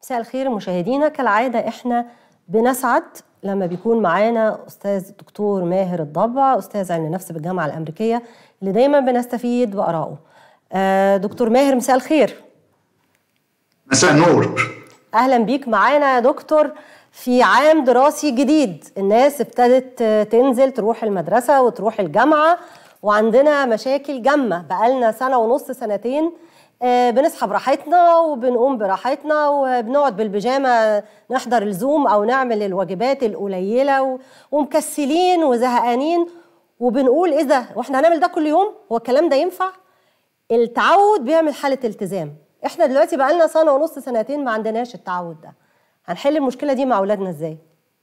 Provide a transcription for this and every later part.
مساء الخير مشاهدينا كالعادة احنا بنسعد لما بيكون معانا أستاذ الدكتور ماهر الضبع أستاذ علم النفس بالجامعة الأمريكية اللي دايما بنستفيد بآرائه آه، دكتور ماهر مساء الخير مساء النور أهلا بيك معانا يا دكتور في عام دراسي جديد الناس ابتدت تنزل تروح المدرسة وتروح الجامعة وعندنا مشاكل جامة بقالنا سنة ونص سنتين آه، بنصحى براحتنا وبنقوم براحتنا وبنقعد بالبيجامه نحضر الزوم او نعمل الواجبات القليله و- ومكسلين وزهقانين وبنقول ايه ده واحنا هنعمل ده كل يوم هو الكلام ده ينفع التعود بيعمل حاله التزام احنا دلوقتي بقالنا سنه ونص سنتين ما عندناش التعود ده هنحل المشكله دي مع اولادنا ازاي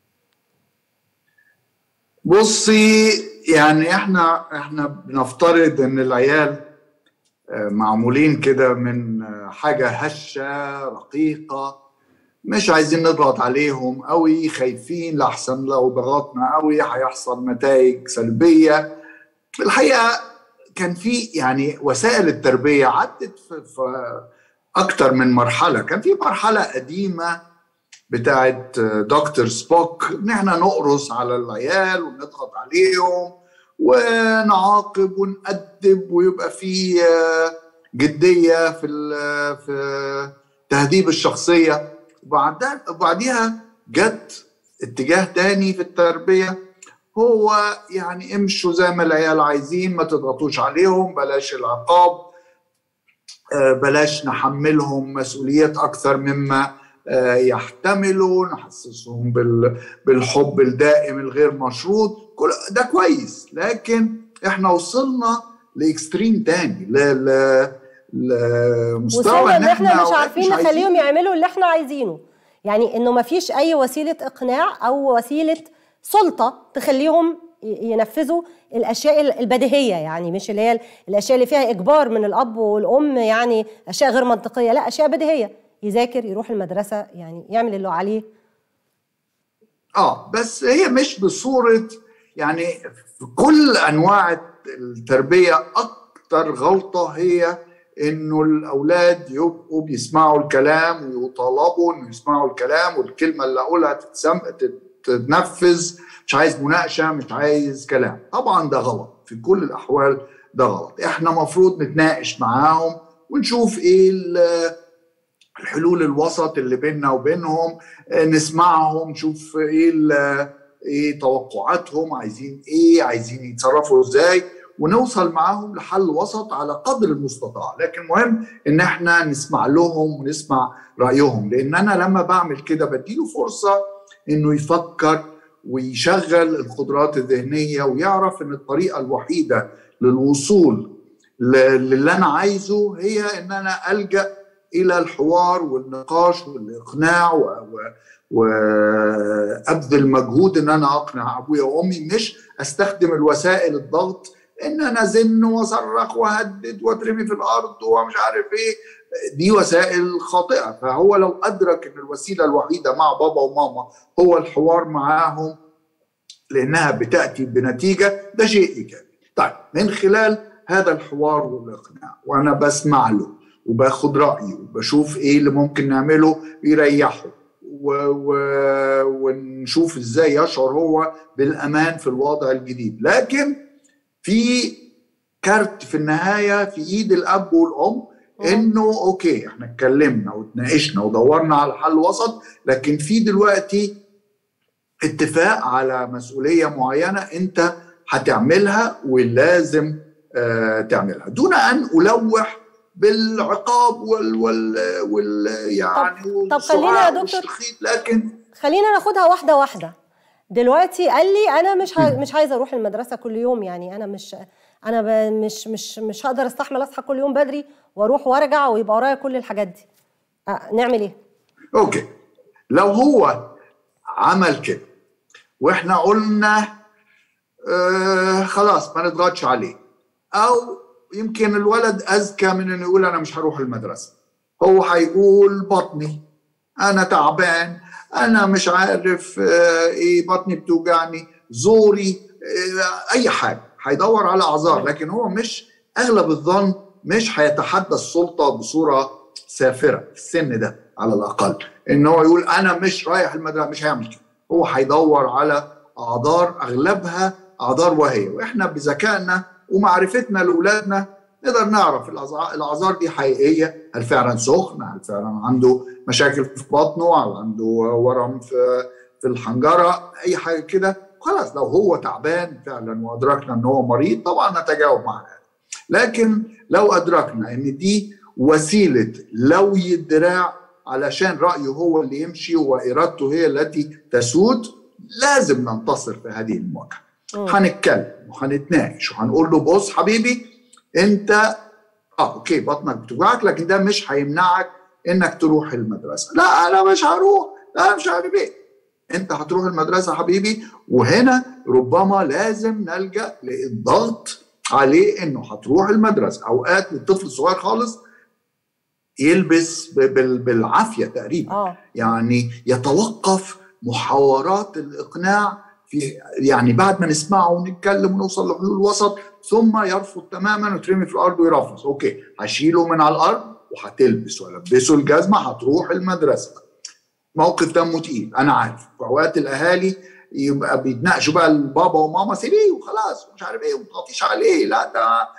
بصي يعني احنا احنا بنفترض ان العيال آه، معمولين كده من آه، حاجة هشة رقيقة مش عايزين نضغط عليهم قوي خايفين لحسن لو ضغطنا قوي هيحصل نتائج سلبية الحقيقة كان في يعني وسائل التربية عدت في, في أكتر من مرحلة كان في مرحلة قديمة بتاعت دكتور سبوك ان احنا نقرص على العيال ونضغط عليهم ونعاقب ونأدب ويبقى في آه، جدية في ال- في تهذيب الشخصية وبعدها وبعديها جت اتجاه تاني في التربية هو يعني امشوا زي ما العيال عايزين ما تضغطوش عليهم بلاش العقاب آه، بلاش نحملهم مسؤوليات اكثر مما آه، يحتملوا نحسسهم بال- بالحب الدائم الغير مشروط كل ده كويس لكن احنا وصلنا لاكستريم تاني ل ل لمستوى وصلنا ان احنا مش أوقات عارفين عايزين- نخليهم يعملوا اللي احنا عايزينه يعني انه ما فيش اي وسيله اقناع او وسيله سلطه تخليهم ي- ينفذوا الاشياء البديهيه يعني مش اللي هي الاشياء اللي فيها اجبار من الاب والام يعني اشياء غير منطقيه لا اشياء بديهيه يذاكر يروح المدرسه يعني يعمل اللي عليه اه بس هي مش بصوره يعني في كل انواع التربيه اكتر غلطه هي انه الاولاد يبقوا بيسمعوا الكلام ويطالبوا انه يسمعوا الكلام والكلمه اللي اقولها تتسم... تتنفذ مش عايز مناقشه مش عايز كلام طبعا ده غلط في كل الاحوال ده غلط احنا مفروض نتناقش معاهم ونشوف ايه ال- الحلول الوسط اللي بيننا وبينهم آه، نسمعهم نشوف ايه ال- ايه توقعاتهم عايزين ايه عايزين يتصرفوا ازاي ونوصل معاهم لحل وسط على قدر المستطاع لكن مهم ان احنا نسمع لهم ونسمع رايهم لان انا لما بعمل كده بديله فرصه انه يفكر ويشغل القدرات الذهنيه ويعرف ان الطريقه الوحيده للوصول ل- للي انا عايزه هي ان انا الجا الى الحوار والنقاش والاقناع و... و... وابذل مجهود ان انا اقنع ابويا وامي مش استخدم الوسائل الضغط ان انا زن واصرخ واهدد واترمي في الارض ومش عارف ايه دي وسائل خاطئه فهو لو ادرك ان الوسيله الوحيده مع بابا وماما هو الحوار معاهم لانها بتاتي بنتيجه ده شيء ايجابي. طيب من خلال هذا الحوار والاقناع وانا بسمع له وباخد رايه وبشوف ايه اللي ممكن نعمله يريحه و... و... ونشوف ازاي يشعر هو بالامان في الوضع الجديد لكن في كارت في النهايه في ايد الاب والام انه اوكي احنا اتكلمنا واتناقشنا ودورنا على حل وسط لكن في دلوقتي اتفاق على مسؤوليه معينه انت هتعملها ولازم آه تعملها دون ان الوح بالعقاب وال وال, وال يعني طب- طب خلينا يا والصعاب دكتور- والشخيط، لكن خلينا ناخدها واحده واحده دلوقتي قال لي انا مش ه... مش عايزه اروح المدرسه كل يوم يعني انا مش انا ب... مش مش مش هقدر استحمل اصحى كل يوم بدري واروح وارجع ويبقى ورايا كل الحاجات دي أه نعمل ايه اوكي لو هو عمل كده واحنا قلنا آه خلاص ما نضغطش عليه او يمكن الولد اذكى من انه يقول انا مش هروح المدرسه هو هيقول بطني انا تعبان انا مش عارف آه ايه بطني بتوجعني زوري آه اي حاجه هيدور على اعذار لكن هو مش اغلب الظن مش هيتحدى السلطه بصوره سافره في السن ده على الاقل ان هو يقول انا مش رايح المدرسه مش هيعمل كده هو هيدور على اعذار اغلبها اعذار وهي واحنا بذكائنا ومعرفتنا لاولادنا نقدر نعرف الاعذار دي حقيقيه هل فعلا سخن هل فعلا عنده مشاكل في بطنه هل عنده ورم في في الحنجره اي حاجه كده خلاص لو هو تعبان فعلا وادركنا ان هو مريض طبعا نتجاوب مع هذا لكن لو ادركنا ان دي وسيله لوي الدراع علشان رايه هو اللي يمشي وارادته هي التي تسود لازم ننتصر في هذه المواجهه هنتكلم وهنتناقش وهنقول له بص حبيبي انت اه اوكي بطنك بتوجعك لكن ده مش هيمنعك انك تروح المدرسه لا انا مش هروح لا مش عارف ايه انت هتروح المدرسه حبيبي وهنا ربما لازم نلجا للضغط عليه انه هتروح المدرسه اوقات الطفل الصغير خالص يلبس بالعافيه تقريبا آه. يعني يتوقف محاورات الاقناع في يعني بعد ما نسمعه ونتكلم ونوصل لحلول وسط ثم يرفض تماما وترمي في الارض ويرفض اوكي هشيله من على الارض وهتلبس والبسه الجزمه هتروح المدرسه موقف دمه تقيل انا عارف في اوقات الاهالي يبقى بيتناقشوا بقى البابا وماما سيبيه وخلاص مش عارف ايه وما تغطيش عليه لا ده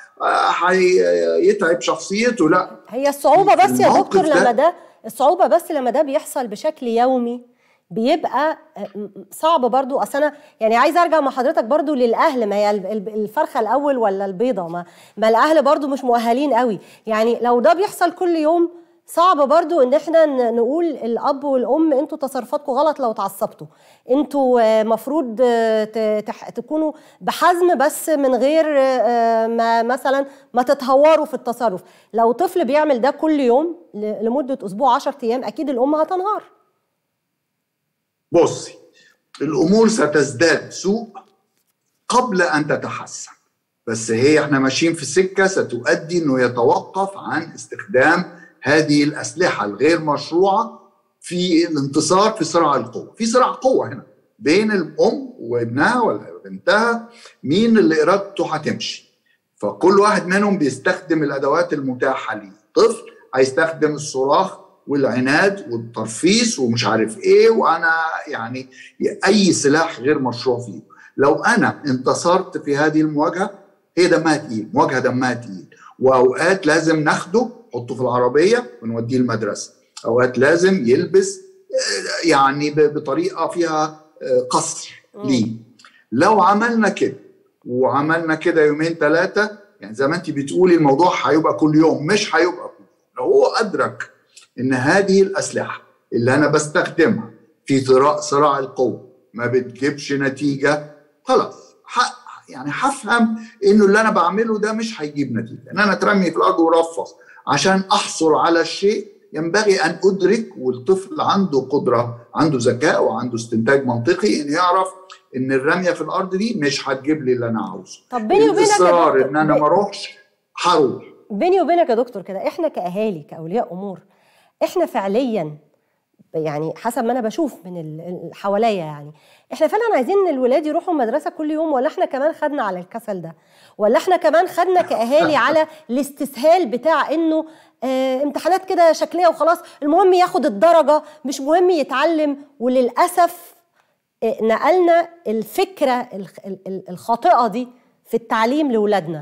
هيتعب شخصيته لا هي الصعوبه بس يا دكتور لما ده الصعوبه بس لما ده بيحصل بشكل يومي بيبقى صعب برضو اصل انا يعني عايزه ارجع مع حضرتك برضو للاهل ما هي الفرخه الاول ولا البيضه ما, ما الاهل برضو مش مؤهلين قوي يعني لو ده بيحصل كل يوم صعب برضو ان احنا نقول الاب والام انتوا تصرفاتكم غلط لو اتعصبتوا انتوا مفروض تكونوا بحزم بس من غير ما مثلا ما تتهوروا في التصرف لو طفل بيعمل ده كل يوم لمده اسبوع 10 ايام اكيد الام هتنهار بصي الامور ستزداد سوء قبل ان تتحسن بس هي احنا ماشيين في سكه ستؤدي انه يتوقف عن استخدام هذه الاسلحه الغير مشروعه في الانتصار في صراع القوه، في صراع قوه هنا بين الام وابنها ولا بنتها مين اللي ارادته هتمشي. فكل واحد منهم بيستخدم الادوات المتاحه ليه، طفل هيستخدم الصراخ والعناد والترفيس ومش عارف ايه وانا يعني اي سلاح غير مشروع فيه. لو انا انتصرت في هذه المواجهه هي دمها تقيل، مواجهه دمها تقيل، واوقات لازم ناخده نحطه في العربيه ونوديه المدرسه اوقات لازم يلبس يعني بطريقه فيها قصر ليه لو عملنا كده وعملنا كده يومين ثلاثه يعني زي ما انت بتقولي الموضوع هيبقى كل يوم مش هيبقى كل يوم لو هو ادرك ان هذه الاسلحه اللي انا بستخدمها في صراع القوه ما بتجيبش نتيجه خلاص يعني هفهم انه اللي انا بعمله ده مش هيجيب نتيجه ان انا اترمي في الارض ورفص عشان احصل على الشيء ينبغي ان ادرك والطفل عنده قدره عنده ذكاء وعنده استنتاج منطقي ان يعرف ان الرميه في الارض دي مش هتجيب لي اللي انا عاوزه طب بيني وبينك الاصرار ان انا ما اروحش هروح بيني وبينك يا دكتور كده احنا كاهالي كاولياء امور احنا فعليا يعني حسب ما انا بشوف من اللي حواليا يعني احنا فعلا عايزين ان الولاد يروحوا المدرسه كل يوم ولا احنا كمان خدنا على الكسل ده ولا احنا كمان خدنا كاهالي على الاستسهال بتاع انه اه امتحانات كده شكليه وخلاص المهم ياخد الدرجه مش مهم يتعلم وللاسف اه نقلنا الفكره الخاطئه دي في التعليم لاولادنا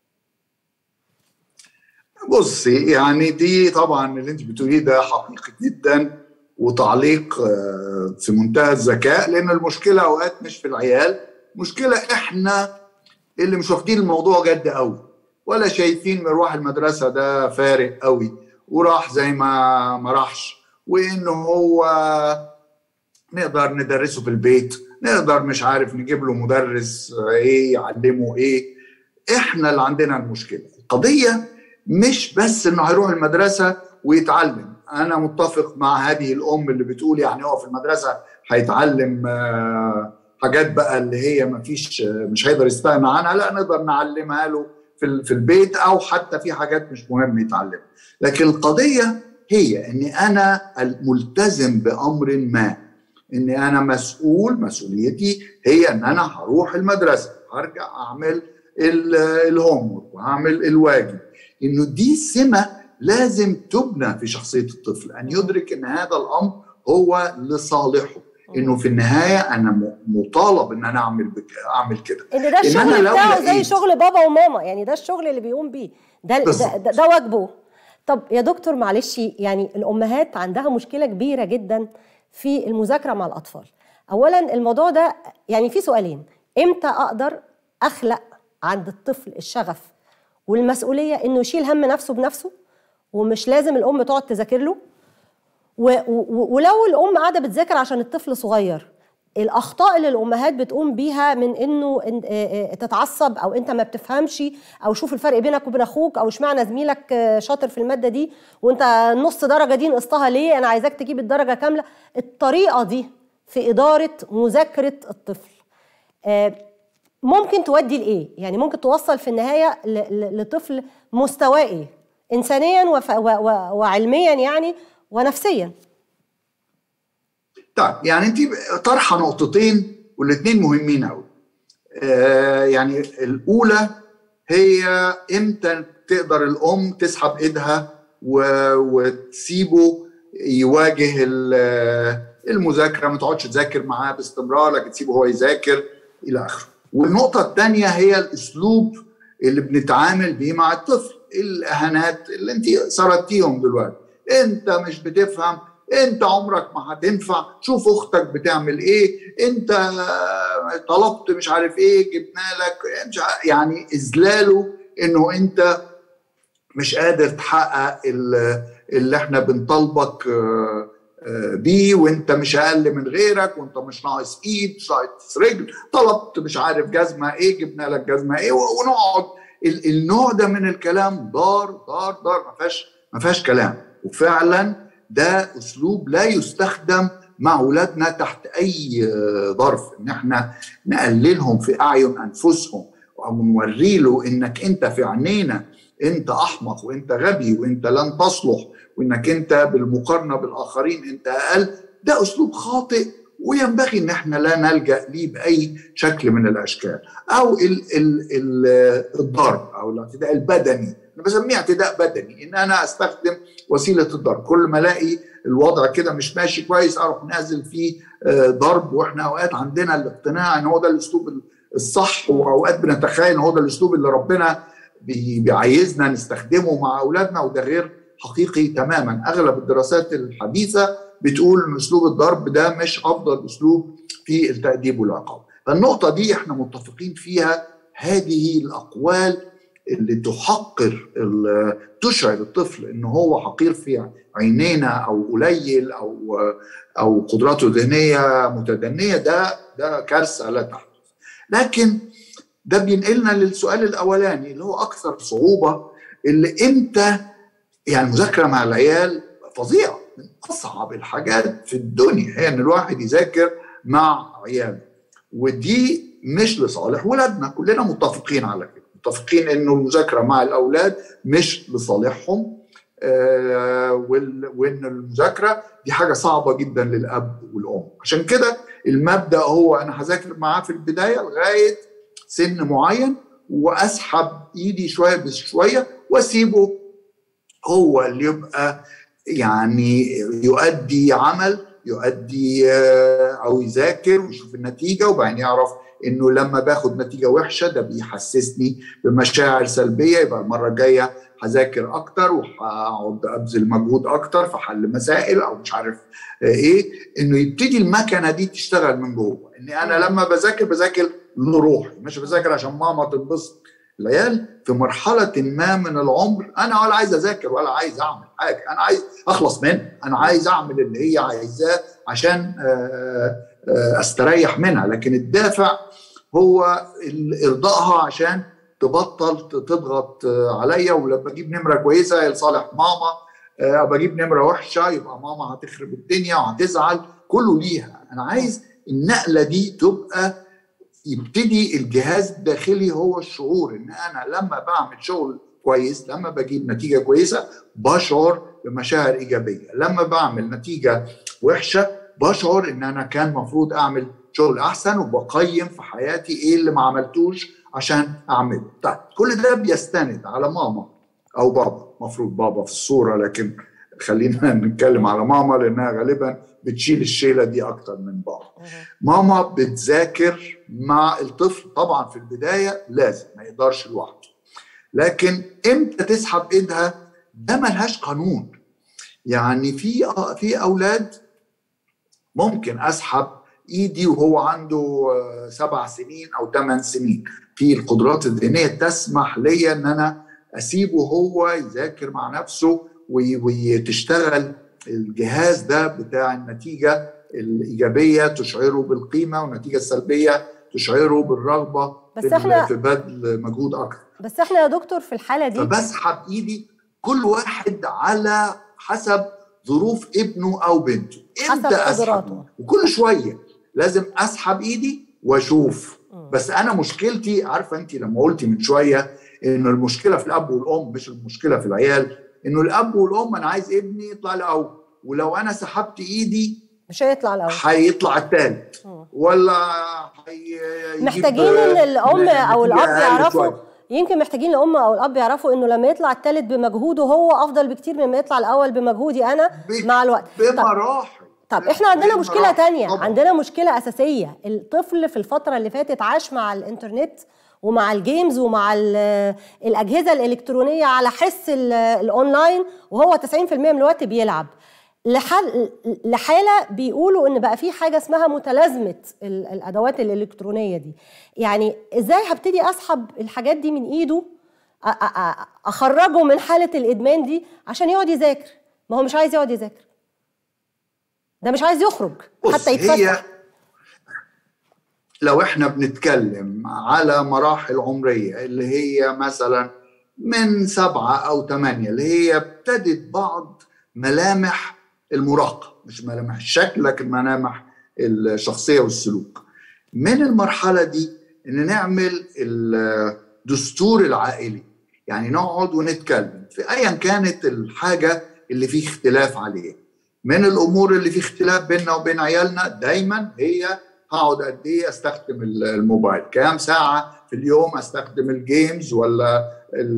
بصي يعني دي طبعا اللي انت بتقوليه ده حقيقي جدا وتعليق في منتهى الذكاء لان المشكله اوقات مش في العيال مشكله احنا اللي مش واخدين الموضوع جد قوي ولا شايفين مروح المدرسه ده فارق قوي وراح زي ما ما راحش وانه هو نقدر ندرسه في البيت نقدر مش عارف نجيب له مدرس ايه يعلمه ايه احنا اللي عندنا المشكله القضيه مش بس انه هيروح المدرسه ويتعلم انا متفق مع هذه الام اللي بتقول يعني هو في المدرسه هيتعلم حاجات بقى اللي هي ما فيش مش هيقدر يستغنى عنها لا نقدر نعلمها له في في البيت او حتى في حاجات مش مهم يتعلمها لكن القضيه هي اني انا الملتزم بامر ما اني انا مسؤول مسؤوليتي هي ان انا هروح المدرسه هرجع اعمل الهوم وهعمل الواجب انه دي سمه لازم تبنى في شخصيه الطفل ان يدرك ان هذا الامر هو لصالحه انه في النهايه انا مطالب ان انا اعمل بك اعمل كده ان ده الشغل بتاعه زي شغل بابا وماما يعني ده الشغل اللي بيقوم بيه ده ده, ده, ده واجبه طب يا دكتور معلش يعني الامهات عندها مشكله كبيره جدا في المذاكره مع الاطفال اولا الموضوع ده يعني في سؤالين امتى اقدر اخلق عند الطفل الشغف والمسؤوليه انه يشيل هم نفسه بنفسه ومش لازم الام تقعد تذاكر له ولو الام قاعده بتذاكر عشان الطفل صغير الاخطاء اللي الامهات بتقوم بيها من انه تتعصب او انت ما بتفهمش او شوف الفرق بينك وبين اخوك او اشمعنى زميلك شاطر في الماده دي وانت نص درجه دي نقصتها ليه انا عايزاك تجيب الدرجه كامله الطريقه دي في اداره مذاكره الطفل ممكن تودي لايه يعني ممكن توصل في النهايه لطفل مستواه ايه انسانيا وعلميا يعني ونفسيا طيب يعني انت طرحه نقطتين والاثنين مهمين قوي آه يعني الاولى هي امتى تقدر الام تسحب ايدها وتسيبه يواجه المذاكره ما تقعدش تذاكر معاه باستمرار لكن تسيبه هو يذاكر الى اخره والنقطه الثانيه هي الاسلوب اللي بنتعامل بيه مع الطفل الاهانات اللي انت سردتيهم دلوقتي انت مش بتفهم انت عمرك ما هتنفع شوف اختك بتعمل ايه انت طلبت مش عارف ايه جبنا لك مش يعني اذلاله انه انت مش قادر تحقق اللي احنا بنطالبك بيه وانت مش اقل من غيرك وانت مش ناقص ايد مش ناقص رجل طلبت مش عارف جزمه ايه جبنا لك جزمه ايه ونقعد النوع ده من الكلام ضار ضار ضار ما فيهاش ما فيهاش كلام وفعلا ده اسلوب لا يستخدم مع اولادنا تحت اي ظرف ان احنا نقللهم في اعين انفسهم او نوري له انك انت في عينينا انت احمق وانت غبي وانت لن تصلح وانك انت بالمقارنه بالاخرين انت اقل ده اسلوب خاطئ وينبغي ان احنا لا نلجا ليه باي شكل من الاشكال او ال ال ال الضرب او الاعتداء البدني انا بسميه اعتداء بدني ان انا استخدم وسيله الضرب كل ما الاقي الوضع كده مش ماشي كويس اروح نازل فيه ضرب واحنا اوقات عندنا الاقتناع ان هو ده الاسلوب الصح واوقات بنتخيل ان هو ده الاسلوب اللي ربنا بيعايزنا نستخدمه مع اولادنا وده غير حقيقي تماما اغلب الدراسات الحديثه بتقول ان اسلوب الضرب ده مش افضل اسلوب في التاديب والعقاب فالنقطه دي احنا متفقين فيها هذه الاقوال اللي تحقر تشعر الطفل ان هو حقير في عينينا او قليل او او قدراته الذهنيه متدنيه ده ده كارثه لا تحدث لكن ده بينقلنا للسؤال الاولاني اللي هو اكثر صعوبه اللي امتى يعني المذاكره مع العيال فظيعه من اصعب الحاجات في الدنيا هي ان الواحد يذاكر مع عياله ودي مش لصالح ولادنا كلنا متفقين على كده متفقين انه المذاكره مع الاولاد مش لصالحهم آه وان المذاكره دي حاجه صعبه جدا للاب والام عشان كده المبدا هو انا هذاكر معاه في البدايه لغايه سن معين واسحب ايدي شويه بشويه واسيبه هو اللي يبقى يعني يؤدي عمل يؤدي او يذاكر ويشوف النتيجه وبعدين يعرف انه لما باخد نتيجه وحشه ده بيحسسني بمشاعر سلبيه يبقى المره الجايه هذاكر اكتر وهقعد ابذل مجهود اكتر في حل مسائل او مش عارف ايه انه يبتدي المكنه دي تشتغل من جوه اني انا لما بذاكر بذاكر لروحي مش بذاكر عشان ماما تنبسط العيال في مرحلة ما من العمر أنا ولا عايز أذاكر ولا عايز أعمل حاجة أنا عايز أخلص منها أنا عايز أعمل اللي هي عايزاه عشان أستريح منها لكن الدافع هو إرضائها عشان تبطل تضغط عليا ولما أجيب نمرة كويسة لصالح ماما بجيب نمرة وحشة يبقى ماما هتخرب الدنيا وهتزعل كله ليها أنا عايز النقلة دي تبقى يبتدي الجهاز الداخلي هو الشعور ان انا لما بعمل شغل كويس لما بجيب نتيجه كويسه بشعر بمشاعر ايجابيه لما بعمل نتيجه وحشه بشعر ان انا كان المفروض اعمل شغل احسن وبقيم في حياتي ايه اللي ما عملتوش عشان اعمله طيب كل ده بيستند على ماما او بابا مفروض بابا في الصوره لكن خلينا نتكلم على ماما لانها غالبا بتشيل الشيله دي اكتر من بابا ماما بتذاكر مع الطفل طبعا في البدايه لازم ما يقدرش لوحده لكن امتى تسحب ايدها ده ملهاش قانون يعني في في اولاد ممكن اسحب ايدي وهو عنده سبع سنين او ثمان سنين في القدرات الذهنيه تسمح لي ان انا اسيبه هو يذاكر مع نفسه وتشتغل الجهاز ده بتاع النتيجه الايجابيه تشعره بالقيمه والنتيجه السلبيه تشعره بالرغبه بس احنا في بذل مجهود اكتر بس احنا يا دكتور في الحاله دي فبسحب ايدي كل واحد على حسب ظروف ابنه او بنته حسب قدراته وكل شويه لازم اسحب ايدي واشوف بس انا مشكلتي عارفه انت لما قلتي من شويه ان المشكله في الاب والام مش المشكله في العيال انه الاب والام انا عايز ابني يطلع الاول ولو انا سحبت ايدي مش هيطلع الاول هيطلع الثالث ولا هي محتاجين ان الام او الاب يعرفوا يمكن محتاجين الام او الاب يعرفوا انه لما يطلع الثالث بمجهوده هو افضل بكتير مما يطلع الاول بمجهودي انا مع الوقت بمراحل طب احنا عندنا مشكله تانية طبعا. عندنا مشكله اساسيه الطفل في الفتره اللي فاتت عاش مع الانترنت ومع الجيمز ومع الاجهزه الالكترونيه على حس الاونلاين وهو 90% من الوقت بيلعب لحال لحاله بيقولوا ان بقى في حاجه اسمها متلازمه الادوات الالكترونيه دي يعني ازاي هبتدي اسحب الحاجات دي من ايده اخرجه من حاله الادمان دي عشان يقعد يذاكر ما هو مش عايز يقعد يذاكر ده مش عايز يخرج حتى يتفسح هي لو احنا بنتكلم على مراحل عمريه اللي هي مثلا من سبعه او ثمانيه اللي هي ابتدت بعض ملامح المراهقه مش ملامح الشكل لكن ملامح الشخصيه والسلوك من المرحله دي ان نعمل الدستور العائلي يعني نقعد ونتكلم في ايا كانت الحاجه اللي فيه اختلاف عليها من الامور اللي فيه اختلاف بيننا وبين عيالنا دايما هي هقعد قد ايه استخدم الموبايل كام ساعه في اليوم استخدم الجيمز ولا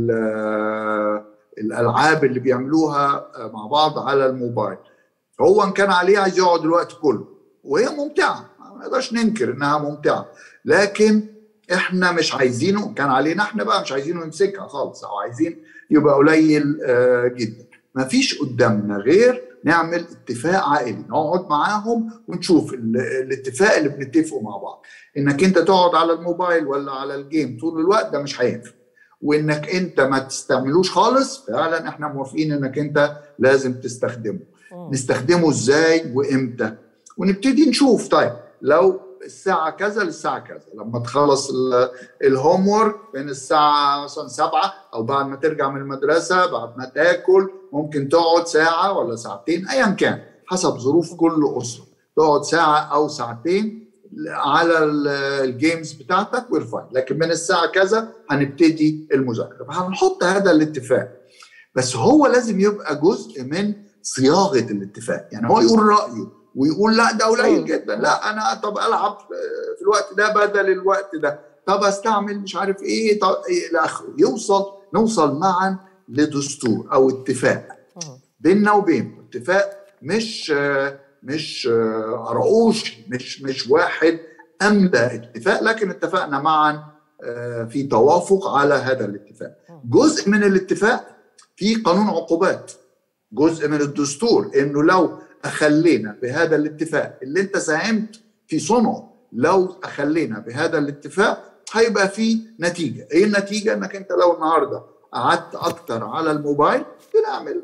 الالعاب اللي بيعملوها مع بعض على الموبايل هو ان كان عليه عايز يقعد الوقت كله وهي ممتعه ما نقدرش ننكر انها ممتعه لكن احنا مش عايزينه كان علينا احنا بقى مش عايزينه يمسكها خالص او عايزين يبقى قليل جدا ما فيش قدامنا غير نعمل اتفاق عائلي نقعد معاهم ونشوف الاتفاق اللي بنتفقه مع بعض انك انت تقعد على الموبايل ولا على الجيم طول الوقت ده مش هينفع وانك انت ما تستعملوش خالص فعلا احنا موافقين انك انت لازم تستخدمه نستخدمه ازاي وامتى ونبتدي نشوف طيب لو الساعة كذا للساعة كذا لما تخلص الهوم ورك بين الساعة مثلا سبعة أو بعد ما ترجع من المدرسة بعد ما تاكل ممكن تقعد ساعة ولا ساعتين أيا كان حسب ظروف كل أسرة تقعد ساعة أو ساعتين على الجيمز بتاعتك ويرفاين لكن من الساعة كذا هنبتدي المذاكرة فهنحط هذا الاتفاق بس هو لازم يبقى جزء من صياغة الاتفاق يعني هو يقول رأيه ويقول لا ده قليل جدا لا انا طب العب في الوقت ده بدل الوقت ده طب استعمل مش عارف ايه طب إيه الى اخره يوصل نوصل معا لدستور او اتفاق بيننا وبينه اتفاق مش مش رؤوش مش مش واحد املى اتفاق لكن اتفقنا معا في توافق على هذا الاتفاق جزء من الاتفاق في قانون عقوبات جزء من الدستور انه لو اخلينا بهذا الاتفاق اللي انت ساهمت في صنعه لو اخلينا بهذا الاتفاق هيبقى في نتيجه ايه النتيجه انك انت لو النهارده قعدت اكتر على الموبايل بنعمل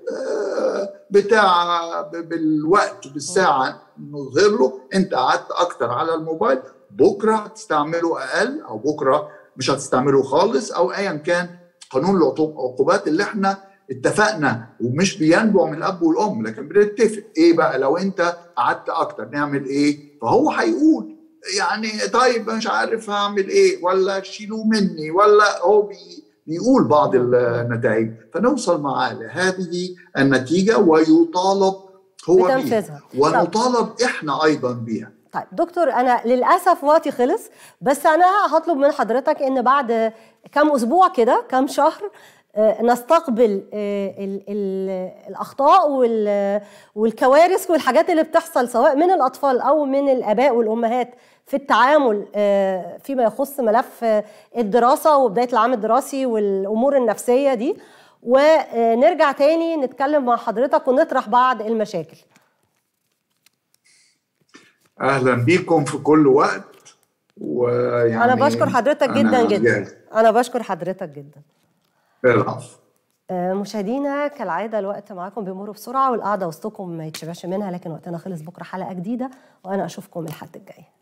بتاع بالوقت بالساعه نظهر له انت قعدت اكتر على الموبايل بكره هتستعمله اقل او بكره مش هتستعمله خالص او ايا كان قانون العقوبات اللي احنا اتفقنا ومش بينبع من الاب والام لكن بنتفق ايه بقى لو انت قعدت اكتر نعمل ايه فهو هيقول يعني طيب مش عارف هعمل ايه ولا شيلوه مني ولا هو بي بيقول بعض النتائج فنوصل معاه لهذه النتيجه ويطالب هو بيها ونطالب احنا ايضا بيها طيب دكتور انا للاسف وقتي خلص بس انا هطلب من حضرتك ان بعد كام اسبوع كده كام شهر نستقبل ال ال الاخطاء والكوارث والحاجات اللي بتحصل سواء من الاطفال او من الاباء والامهات في التعامل فيما يخص ملف الدراسه وبدايه العام الدراسي والامور النفسيه دي ونرجع تاني نتكلم مع حضرتك ونطرح بعض المشاكل اهلا بيكم في كل وقت ويعني انا بشكر حضرتك جدا جدا جاهز. انا بشكر حضرتك جدا العفو مشاهدينا كالعادة الوقت معاكم بيمر بسرعة والقعدة وسطكم ما يتشبعش منها لكن وقتنا خلص بكرة حلقة جديدة وأنا أشوفكم الحد الجاي